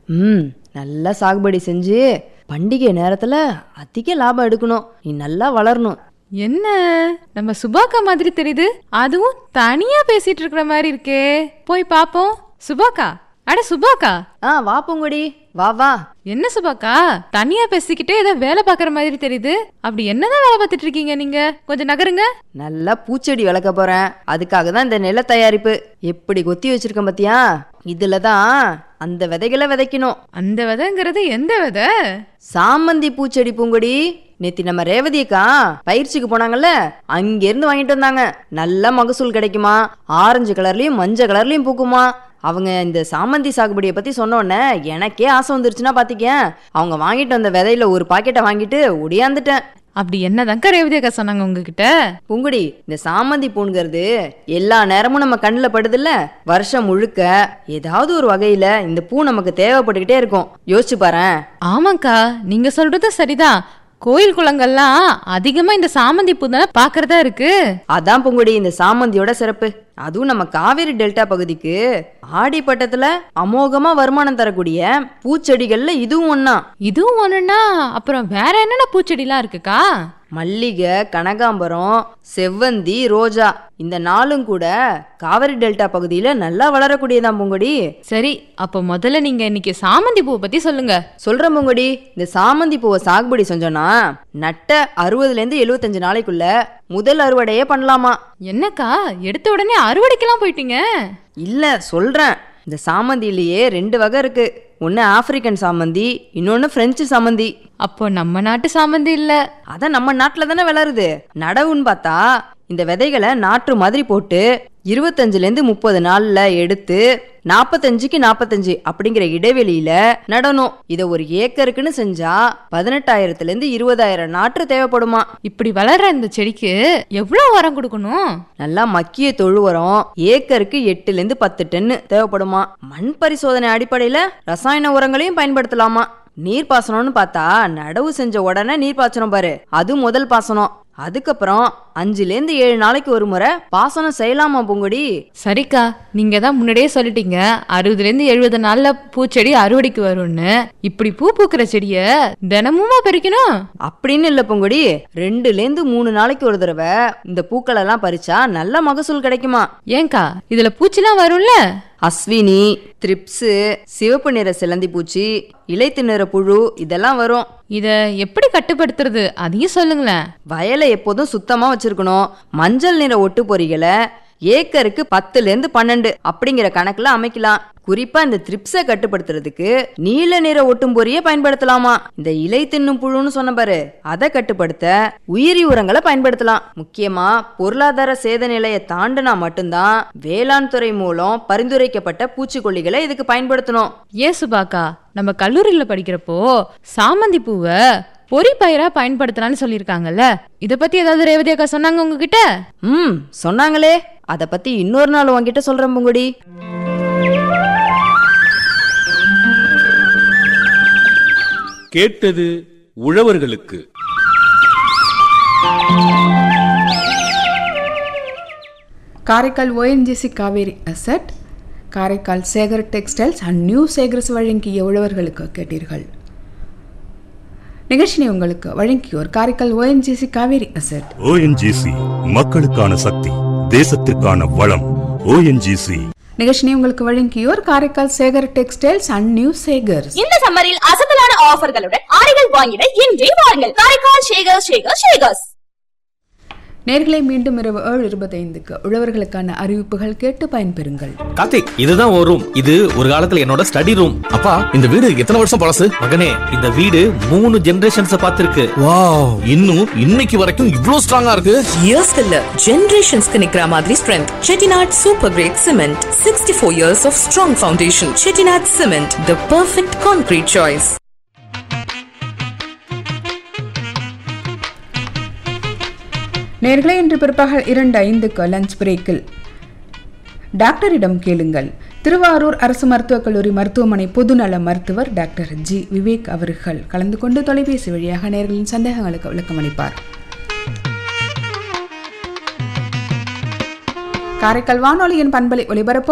ம் நல்லா சாகுபடி செஞ்சு பண்டிகை நேரத்துல அதிக லாபம் எடுக்கணும் நீ நல்லா வளரணும் என்ன நம்ம சுபாக்கா மாதிரி தெரியுது அதுவும் தனியா பேசிட்டு இருக்கிற மாதிரி இருக்கே போய் பாப்போம் சுபாக்கா அட சுபாக்கா ஆ வா பூங்கொடி வா வா என்ன சுபாக்கா தனியா பேசிக்கிட்டே ஏதோ வேலை பார்க்குற மாதிரி தெரியுது அப்படி என்னதான் வேலை பார்த்துட்டு இருக்கீங்க நீங்க கொஞ்சம் நகருங்க நல்லா பூச்செடி வளர்க்க போறேன் அதுக்காக தான் இந்த நில தயாரிப்பு எப்படி கொத்தி வச்சிருக்கேன் பாத்தியா இதுல தான் அந்த விதைகளை விதைக்கணும் அந்த விதைங்கிறது எந்த விதை சாமந்தி பூச்செடி பூங்கொடி நேத்தி நம்ம ரேவதியக்கா பயிற்சிக்கு போனாங்கல்ல அங்க இருந்து வாங்கிட்டு வந்தாங்க நல்ல மகசூல் கிடைக்குமா ஆரஞ்சு கலர்லயும் மஞ்சள் கலர்லயும் பூக்குமா அவங்க இந்த சாமந்தி சாகுபடியை பத்தி சொன்ன உடனே எனக்கே ஆசை வந்துருச்சுன்னா பாத்திக்க அவங்க வாங்கிட்டு வந்த விதையில ஒரு பாக்கெட்டை வாங்கிட்டு ஒடியாந்துட்டேன் அப்படி என்னதாங்க ரேவதி அக்கா சொன்னாங்க உங்ககிட்ட பூங்குடி இந்த சாமந்தி பூங்கிறது எல்லா நேரமும் நம்ம கண்ணில் படுதில்ல வருஷம் முழுக்க ஏதாவது ஒரு வகையில இந்த பூ நமக்கு தேவைப்பட்டுக்கிட்டே இருக்கும் யோசிச்சு பாரேன் ஆமாக்கா நீங்க சொல்றது சரிதான் கோயில் குளங்கள்லாம் அதிகமா இந்த சாமந்தி பூ தானே பாக்குறதா இருக்கு அதான் பூங்குடி இந்த சாமந்தியோட சிறப்பு அதுவும் நம்ம காவேரி டெல்டா பகுதிக்கு ஆடிப்பட்டத்துல அமோகமா வருமானம் தரக்கூடிய பூச்செடிகள்ல இதுவும் ஒண்ணா இதுவும் ஒண்ணுன்னா அப்புறம் வேற என்னென்ன பூச்செடிலாம் இருக்குக்கா மல்லிகை கனகாம்பரம் செவ்வந்தி ரோஜா இந்த நாளும் கூட காவிரி டெல்டா பகுதியில நல்லா வளரக்கூடியதான் பூங்கொடி சரி அப்போ முதல்ல நீங்க இன்னைக்கு சாமந்தி பூ பத்தி சொல்லுங்க சொல்றேன் பூங்கொடி இந்த சாமந்தி பூவை சாகுபடி செஞ்சோன்னா நட்ட அறுபதுல இருந்து எழுபத்தஞ்சு நாளைக்குள்ள முதல் அறுவடையே பண்ணலாமா என்னக்கா எடுத்த உடனே அறுவடைக்கெல்லாம் போயிட்டீங்க இல்ல சொல்றேன் இந்த சாமந்தியிலேயே ரெண்டு வகை இருக்கு ஒன்னு ஆப்பிரிக்கன் சாமந்தி இன்னொன்னு பிரெஞ்சு சாமந்தி அப்போ நம்ம நாட்டு சாமந்தி இல்ல அதான் நம்ம நாட்டுல தானே வளருது நடவுன்னு பார்த்தா இந்த விதைகளை நாற்று மாதிரி போட்டு இருபத்தஞ்சுல இருந்து முப்பது நாள்ல எடுத்து நாற்பத்தஞ்சுக்கு நாற்பத்தஞ்சு அப்படிங்கிற இடைவெளியில நடணும் இதை ஒரு ஏக்கருக்குன்னு செஞ்சா பதினெட்டாயிரத்துல இருந்து இருபதாயிரம் நாற்று தேவைப்படுமா இப்படி வளர்ற இந்த செடிக்கு எவ்வளவு உரம் கொடுக்கணும் நல்லா மக்கிய தொழு உரம் ஏக்கருக்கு எட்டுல இருந்து பத்து டன்னு தேவைப்படுமா மண் பரிசோதனை அடிப்படையில ரசாயன உரங்களையும் பயன்படுத்தலாமா நீர் பாசனம்னு பார்த்தா நடவு செஞ்ச உடனே நீர் பாய்ச்சணும் பாரு அது முதல் பாசனம் அதுக்கப்புறம் அஞ்சுல இருந்து ஏழு நாளைக்கு ஒரு முறை பாசனம் செய்யலாமா பூங்கொடி சரிக்கா நீங்க தான் முன்னாடியே சொல்லிட்டீங்க அறுபதுல இருந்து எழுபது நாள்ல பூச்செடி அறுவடைக்கு வரும்னு இப்படி பூ பூக்கிற செடிய தினமுமா பறிக்கணும் அப்படின்னு இல்ல பூங்கொடி ரெண்டுல இருந்து மூணு நாளைக்கு ஒரு தடவை இந்த பூக்கள் எல்லாம் பறிச்சா நல்ல மகசூல் கிடைக்குமா ஏங்கா இதுல பூச்சிலாம் வரும்ல அஸ்வினி த்ரிப்ஸு சிவப்பு நிற சிலந்தி பூச்சி இலைத்து நிற புழு இதெல்லாம் வரும் இத எப்படி கட்டுப்படுத்துறது அதையும் சொல்லுங்களேன் வயலை எப்போதும் சுத்தமா வச்சிருக்கணும் மஞ்சள் நிற ஒட்டு பொறிகளை ஏக்கருக்கு பத்துல இருந்து பன்னெண்டு அப்படிங்கிற கணக்குல அமைக்கலாம் குறிப்பா இந்த த்ரிப்ஸை கட்டுப்படுத்துறதுக்கு நீல நிற ஒட்டும் பொறியை பயன்படுத்தலாமா இந்த இலை தின்னும் புழுன்னு சொன்ன பாரு அதை கட்டுப்படுத்த உயிரி உரங்களை பயன்படுத்தலாம் முக்கியமா பொருளாதார சேத நிலையை தாண்டினா மட்டும்தான் வேளாண் துறை மூலம் பரிந்துரைக்கப்பட்ட பூச்சிக்கொல்லிகளை இதுக்கு பயன்படுத்தணும் ஏன் சுபாக்கா நம்ம கல்லூரியில படிக்கிறப்போ சாமந்தி பூவை பொறி பயிரா பயன்படுத்தலாம்னு சொல்லியிருக்காங்கல்ல இத பத்தி ஏதாவது ரேவதி அக்கா சொன்னாங்க உங்ககிட்ட ம் சொன்னாங்களே அதை பத்தி இன்னொரு நாள் உன்கிட்ட சொல்றேன் பூங்குடி கேட்டது உழவர்களுக்கு Karaikal ONGC Cauvery asset Karaikal Sekar textiles and new Sekar's வழங்கிய உழவர்களுக்கு கேட்டீர்கள் நிகழ்ச்சினை உங்களுக்கு வழங்கியோர் Karaikal ONGC Cauvery asset ONGC மக்களுக்கான சக்தி தேசத்திற்கான வளம் ஓஎன்ஜிசி நிகழ்ச்சினை உங்களுக்கு வழங்கியோர் Karaikal Sekar textiles and new Sekar's இந்த சம்மரில் அசத்தலான ஆஃபர்களுடன் ஆடைகள் வாங்கிட இன்றே வாருங்கள் காரைக்கால் ஷேகர் ஷேகர் ஷேகர்ஸ் நேர்களை மீண்டும் இரவு ஏழு இருபத்தைந்துக்கு உழவர்களுக்கான அறிவிப்புகள் கேட்டு பயன்பெறுங்கள் கார்த்திக் இதுதான் ஒரு ரூம் இது ஒரு காலத்துல என்னோட ஸ்டடி ரூம் அப்பா இந்த வீடு எத்தனை வருஷம் பழசு மகனே இந்த வீடு மூணு ஜெனரேஷன்ஸ் பார்த்திருக்கு வாவ் இன்னும் இன்னைக்கு வரைக்கும் இவ்ளோ ஸ்ட்ராங்கா இருக்கு இயர்ஸ்க்கு இல்ல ஜெனரேஷன்ஸ்க்கு நிக்கிற மாதிரி strength Chettinad super great cement sixty four years of strong foundation Chettinad cement the perfect concrete choice நேர்களை இன்று பிற்பகல் இரண்டு ஐந்துக்கு லஞ்ச் பிரேக்கில் டாக்டரிடம் கேளுங்கள் திருவாரூர் அரசு மருத்துவக் கல்லூரி மருத்துவமனை பொதுநல மருத்துவர் டாக்டர் ஜி விவேக் அவர்கள் கலந்து கொண்டு தொலைபேசி வழியாக நேர்களின் சந்தேகங்களுக்கு விளக்கம் அளிப்பார் காரைக்கால் வானொலியின் பண்பலை ஒலிபரப்பு